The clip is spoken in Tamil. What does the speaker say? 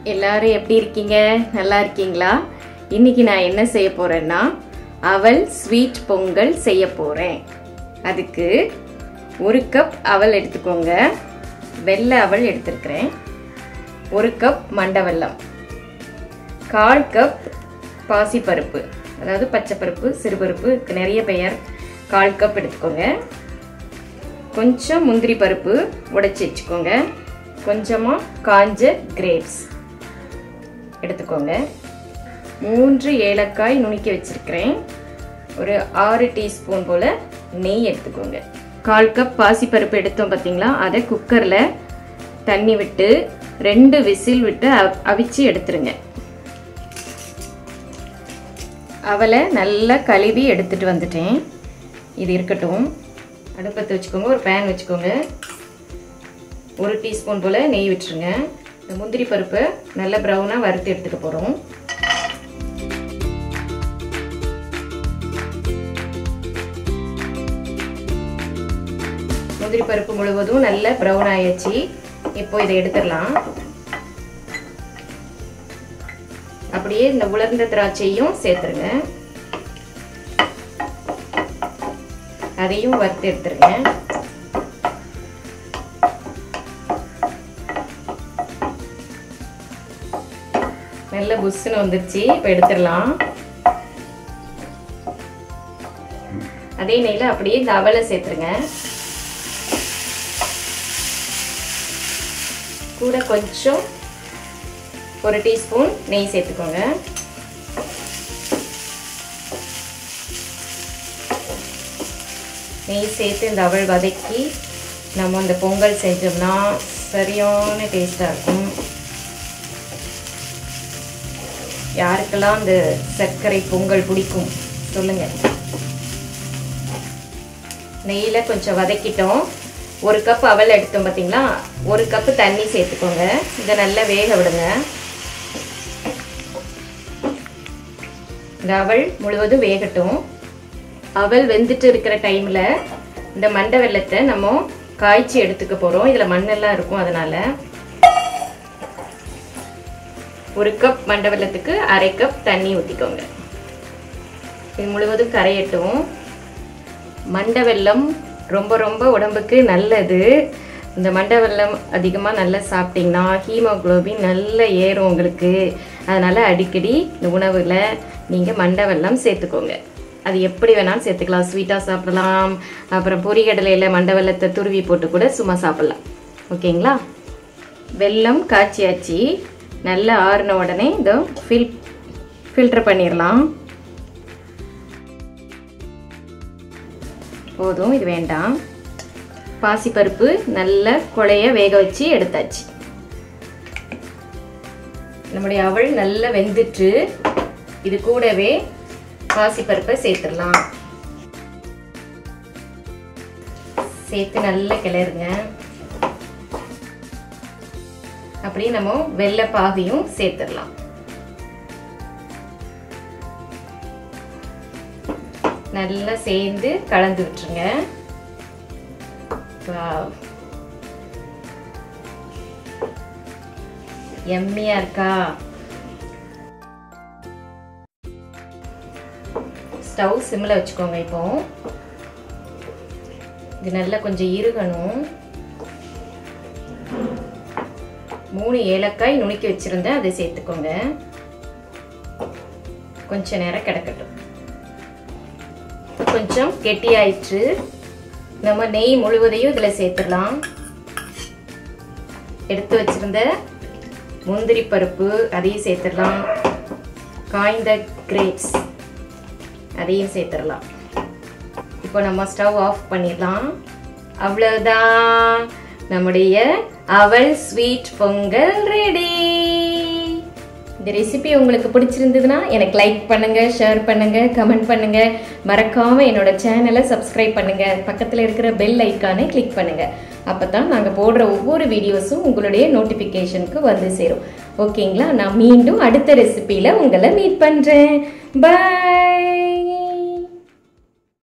எல்லாரும் எப்படி இருக்கீங்க நல்லா இருக்கீங்களா இன்னைக்கு நான் என்ன செய்ய போறேன்னா அவல் ஸ்வீட் பொங்கல் செய்ய போறேன் அதுக்கு ஒரு கப் அவல் எடுத்துக்கோங்க வெள்ளை அவல் எடுத்திருக்கிறேன் ஒரு கப் மண்டை வெல்லம் கால் கப் பாசிப்பருப்பு அதாவது பச்சைப்பருப்பு சிறுபருப்பு இதுக்கு நிறைய பெயர் கால் கப் எடுத்துக்கோங்க கொஞ்சம் முந்திரி பருப்பு உடைச்சி வச்சுக்கோங்க கொஞ்சமாக காஞ்ச கிரேப்ஸ் எடுத்துக்கோங்க மூன்று ஏலக்காய் நுணுக்கி வச்சுருக்கிறேன் ஒரு ஆறு டீஸ்பூன் போல் நெய் எடுத்துக்கோங்க கால் கப் பாசிப்பருப்பு எடுத்தோம் பார்த்தீங்களா அதை குக்கரில் தண்ணி விட்டு ரெண்டு விசில் விட்டு அவிச்சு எடுத்துருங்க அவலை நல்லா கழுவி எடுத்துட்டு வந்துட்டேன் இது இருக்கட்டும் அடுப்பத்தை வச்சுக்கோங்க ஒரு பேன் வச்சுக்கோங்க ஒரு டீஸ்பூன் போல் நெய் விட்டுருங்க இந்த முந்திரி பருப்பை நல்ல ப்ரௌனாக வறுத்து எடுத்துக்க போகிறோம் முந்திரி பருப்பு முழுவதும் நல்ல ப்ரௌன் ஆயிடுச்சு இப்போ இதை எடுத்துடலாம் அப்படியே இந்த உலர்ந்த திராட்சையும் சேர்த்துருங்க அதையும் வறுத்து எடுத்துருங்க நல்ல புஷ்ஷுன்னு வந்துருச்சு இப்போ எடுத்துடலாம் அதே நெய்யில் அப்படியே இந்த அவலை சேர்த்துருங்க கூட கொஞ்சம் ஒரு டீஸ்பூன் நெய் சேர்த்துக்கோங்க நெய் சேர்த்து இந்த அவள் வதக்கி நம்ம இந்த பொங்கல் செஞ்சோம்னா சரியான டேஸ்டாக இருக்கும் யாருக்கெல்லாம் இந்த சர்க்கரை பொங்கல் பிடிக்கும் சொல்லுங்கள் நெய்யில் கொஞ்சம் வதக்கிட்டோம் ஒரு கப் அவல் எடுத்தோம் பார்த்தீங்களா ஒரு கப்பு தண்ணி சேர்த்துக்கோங்க இதை நல்லா வேக விடுங்க இந்த அவல் முழுவதும் வேகட்டும் அவல் வெந்துட்டு இருக்கிற டைமில் இந்த மண்டை வெள்ளத்தை நம்ம காய்ச்சி எடுத்துக்க போகிறோம் இதில் மண்ணெல்லாம் இருக்கும் அதனால் ஒரு கப் மண்டை வெள்ளத்துக்கு அரை கப் தண்ணி ஊற்றிக்கோங்க இது முழுவதும் கரையட்டும் மண்டை வெல்லம் ரொம்ப ரொம்ப உடம்புக்கு நல்லது இந்த மண்டை வெல்லம் அதிகமாக நல்லா சாப்பிட்டிங்கன்னா ஹீமோக்ளோபின் நல்லா ஏறும் உங்களுக்கு அதனால் அடிக்கடி இந்த உணவில் நீங்கள் மண்டை வெல்லம் சேர்த்துக்கோங்க அது எப்படி வேணாலும் சேர்த்துக்கலாம் ஸ்வீட்டாக சாப்பிடலாம் அப்புறம் பொரிகடலையில் மண்டை வெல்லத்தை துருவி போட்டு கூட சும்மா சாப்பிட்லாம் ஓகேங்களா வெல்லம் காய்ச்சியாச்சு நல்லா ஆறின உடனே இதோ ஃபில் ஃபில்டர் பண்ணிடலாம் போதும் இது வேண்டாம் பாசிப்பருப்பு நல்ல குழைய வேக வச்சு எடுத்தாச்சு நம்முடைய அவள் நல்லா வெந்துட்டு இது கூடவே பாசிப்பருப்பை சேர்த்துடலாம் சேர்த்து நல்லா கிளறுங்க அப்படியே நம்ம வெள்ளை பாகையும் சேர்த்துடலாம் நல்லா சேர்ந்து கலந்து விட்டுருங்க எம்மியா இருக்கா ஸ்டவ் சிம்மில் வச்சுக்கோங்க இப்போ இது நல்லா கொஞ்சம் இருகணும் மூணு ஏலக்காய் நுணுக்கி வச்சுருந்தேன் அதை சேர்த்துக்கோங்க கொஞ்ச நேரம் கிடக்கட்டும் கொஞ்சம் கெட்டியாயிற்று நம்ம நெய் முழுவதையும் இதில் சேர்த்துடலாம் எடுத்து வச்சிருந்த முந்திரி பருப்பு அதையும் சேர்த்துடலாம் காய்ந்த கிரேப்ஸ் அதையும் சேர்த்துடலாம் இப்போ நம்ம ஸ்டவ் ஆஃப் பண்ணிடலாம் அவ்வளோதான் நம்முடைய அவல் ஸ்வீட் பொங்கல் ரெடி இந்த ரெசிபி உங்களுக்கு பிடிச்சிருந்ததுன்னா எனக்கு லைக் பண்ணுங்க ஷேர் பண்ணுங்க கமெண்ட் பண்ணுங்க மறக்காம என்னோட சேனலை சப்ஸ்கிரைப் பண்ணுங்க பக்கத்தில் இருக்கிற பெல் ஐக்கானை கிளிக் பண்ணுங்க அப்பதான் நாங்கள் போடுற ஒவ்வொரு வீடியோஸும் உங்களுடைய நோட்டிஃபிகேஷனுக்கு வந்து சேரும் ஓகேங்களா நான் மீண்டும் அடுத்த ரெசிபியில் உங்களை மீட் பண்ணுறேன் பாய்